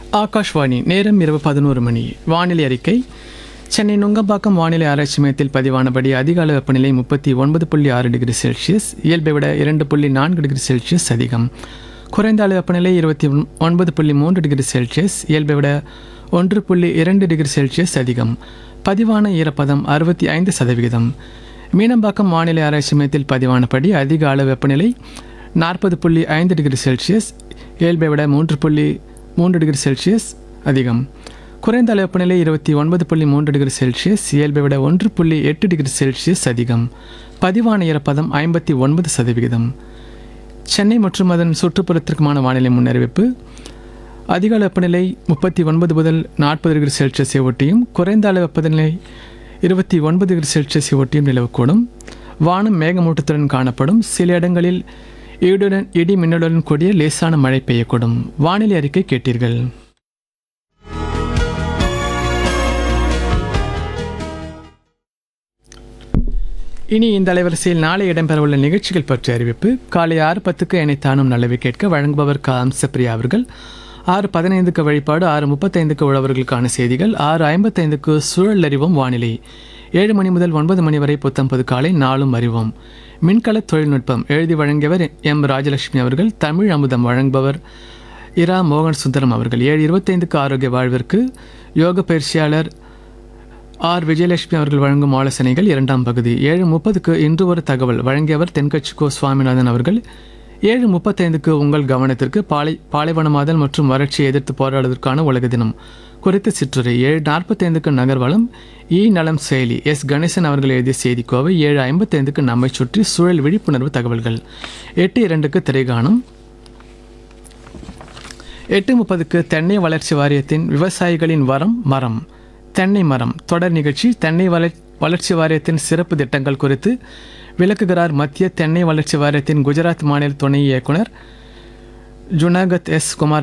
ஆகாஷ்வாணி நேரம் இரவு பதினோரு மணி வானிலை அறிக்கை சென்னை நுங்கம்பாக்கம் வானிலை ஆராய்ச்சி மையத்தில் பதிவானபடி அதிக அளவு வெப்பநிலை முப்பத்தி ஒன்பது புள்ளி ஆறு டிகிரி செல்சியஸ் இயல்பை விட இரண்டு புள்ளி நான்கு டிகிரி செல்சியஸ் அதிகம் குறைந்த அளவு வெப்பநிலை இருபத்தி ஒன்பது புள்ளி மூன்று டிகிரி செல்சியஸ் இயல்பை விட ஒன்று புள்ளி இரண்டு டிகிரி செல்சியஸ் அதிகம் பதிவான ஈரப்பதம் அறுபத்தி ஐந்து சதவிகிதம் மீனம்பாக்கம் வானிலை ஆராய்ச்சி மையத்தில் பதிவானபடி அதிக அளவு வெப்பநிலை நாற்பது புள்ளி ஐந்து டிகிரி செல்சியஸ் இயல்பை விட மூன்று புள்ளி மூன்று டிகிரி செல்சியஸ் அதிகம் குறைந்த அளவு வெப்பநிலை இருபத்தி ஒன்பது புள்ளி மூன்று டிகிரி செல்சியஸ் இயல்பை விட ஒன்று புள்ளி எட்டு டிகிரி செல்சியஸ் அதிகம் பதிவான ஈரப்பதம் ஐம்பத்தி ஒன்பது சதவிகிதம் சென்னை மற்றும் அதன் சுற்றுப்புறத்திற்குமான வானிலை முன்னறிவிப்பு அதிக அளவு வெப்பநிலை முப்பத்தி ஒன்பது முதல் நாற்பது டிகிரி செல்சியஸை ஒட்டியும் குறைந்த அளவு வெப்பநிலை இருபத்தி ஒன்பது டிகிரி செல்சியஸை ஒட்டியும் நிலவக்கூடும் வானம் மேகமூட்டத்துடன் காணப்படும் சில இடங்களில் இடியுடன் இடி மின்னலுடன் கூடிய லேசான மழை பெய்யக்கூடும் வானிலை அறிக்கை கேட்டீர்கள் இனி இந்த அலைவரிசையில் நாளை இடம்பெறவுள்ள நிகழ்ச்சிகள் பற்றிய அறிவிப்பு காலை ஆறு பத்துக்கு என்னை தானும் நல்லவை கேட்க வழங்குபவர் க அம்சப்பிரியா அவர்கள் ஆறு பதினைந்துக்கு வழிபாடு ஆறு முப்பத்தைந்துக்கு உழவர்களுக்கான செய்திகள் ஆறு ஐம்பத்தைந்துக்கு சூழல் அறிவோம் வானிலை ஏழு மணி முதல் ஒன்பது மணி வரை புத்தம்பது காலை நாளும் அறிவோம் மின்கல தொழில்நுட்பம் எழுதி வழங்கியவர் எம் ராஜலட்சுமி அவர்கள் தமிழ் அமுதம் வழங்குபவர் இரா மோகன் சுந்தரம் அவர்கள் ஏழு இருபத்தைந்துக்கு ஆரோக்கிய வாழ்விற்கு யோக பயிற்சியாளர் ஆர் விஜயலட்சுமி அவர்கள் வழங்கும் ஆலோசனைகள் இரண்டாம் பகுதி ஏழு முப்பதுக்கு இன்று ஒரு தகவல் வழங்கியவர் தென்கட்சி கோ சுவாமிநாதன் அவர்கள் ஏழு முப்பத்தைந்துக்கு உங்கள் கவனத்திற்கு பாலை பாலைவனமாதல் மற்றும் வறட்சியை எதிர்த்து போராடுவதற்கான உலக தினம் குறித்த சிற்றுரை ஏழு நாற்பத்தைந்துக்கு நகர்வலம் இ நலம் செயலி எஸ் கணேசன் அவர்கள் எழுதிய செய்திக்கோவை ஏழு ஐம்பத்தைந்துக்கு நம்மை சுற்றி சூழல் விழிப்புணர்வு தகவல்கள் எட்டு இரண்டுக்கு திரைகாணும் எட்டு முப்பதுக்கு தென்னை வளர்ச்சி வாரியத்தின் விவசாயிகளின் வரம் மரம் தென்னை மரம் தொடர் நிகழ்ச்சி தென்னை வளர் வளர்ச்சி வாரியத்தின் சிறப்பு திட்டங்கள் குறித்து விளக்குகிறார் மத்திய தென்னை வளர்ச்சி வாரியத்தின் குஜராத் மாநில துணை இயக்குனர் ஜுனாகத் எஸ் குமார்